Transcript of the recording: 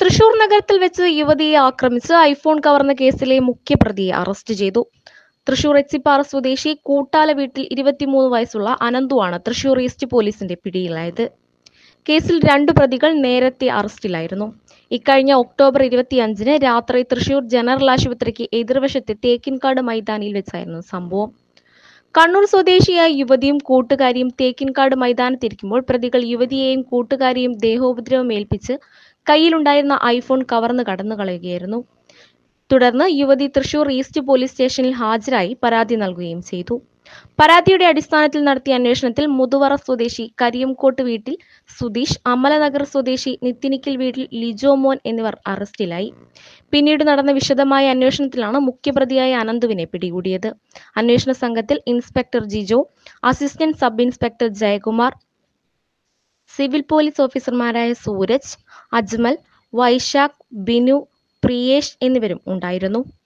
തൃശൂർ നഗരത്തിൽ വെച്ച് യുവതിയെ ആക്രമിച്ച് ഐഫോൺ കവർന്ന കേസിലെ മുഖ്യപ്രതിയെ അറസ്റ്റ് ചെയ്തു തൃശൂർ എച്ചിപ്പാറ സ്വദേശി കൂട്ടാല വീട്ടിൽ ഇരുപത്തിമൂന്ന് വയസ്സുള്ള അനന്തുവാണ് തൃശൂർ ഈസ്റ്റ് പോലീസിന്റെ പിടിയിലായത് കേസിൽ രണ്ടു പ്രതികൾ നേരത്തെ അറസ്റ്റിലായിരുന്നു ഇക്കഴിഞ്ഞ ഒക്ടോബർ ഇരുപത്തിയഞ്ചിന് രാത്രി തൃശൂർ ജനറൽ ആശുപത്രിക്ക് എതിർവശത്തെ തേക്കിൻകാട് മൈതാനിയിൽ വെച്ചായിരുന്നു സംഭവം കണ്ണൂർ സ്വദേശിയായ യുവതിയും കൂട്ടുകാരിയും തേക്കിൻകാട് മൈതാനത്തിരിക്കുമ്പോൾ പ്രതികൾ യുവതിയെയും കൂട്ടുകാരിയും ദേഹോപദ്രവം ഏൽപ്പിച്ച് കയ്യിലുണ്ടായിരുന്ന ഐഫോൺ കവർന്ന് കടന്നു കളയുകയായിരുന്നു തുടർന്ന് യുവതി തൃശൂർ ഈസ്റ്റ് പോലീസ് സ്റ്റേഷനിൽ ഹാജരായി പരാതി നൽകുകയും ചെയ്തു പരാതിയുടെ അടിസ്ഥാനത്തിൽ നടത്തിയ അന്വേഷണത്തിൽ മുതുവറ സ്വദേശി കരിയംകോട്ട് വീട്ടിൽ സുധീഷ് അമലനഗർ സ്വദേശി നിത്തിനിക്കൽ വീട്ടിൽ ലിജോ മോൻ എന്നിവർ അറസ്റ്റിലായി പിന്നീട് നടന്ന വിശദമായ അന്വേഷണത്തിലാണ് മുഖ്യപ്രതിയായ അനന്തുവിനെ പിടികൂടിയത് അന്വേഷണ സംഘത്തിൽ inspector Jijo assistant sub inspector Jayakumar civil police ഓഫീസർമാരായ സൂരജ് അജ്മൽ വൈശാഖ് ബിനു പ്രിയേഷ് എന്നിവരും ഉണ്ടായിരുന്നു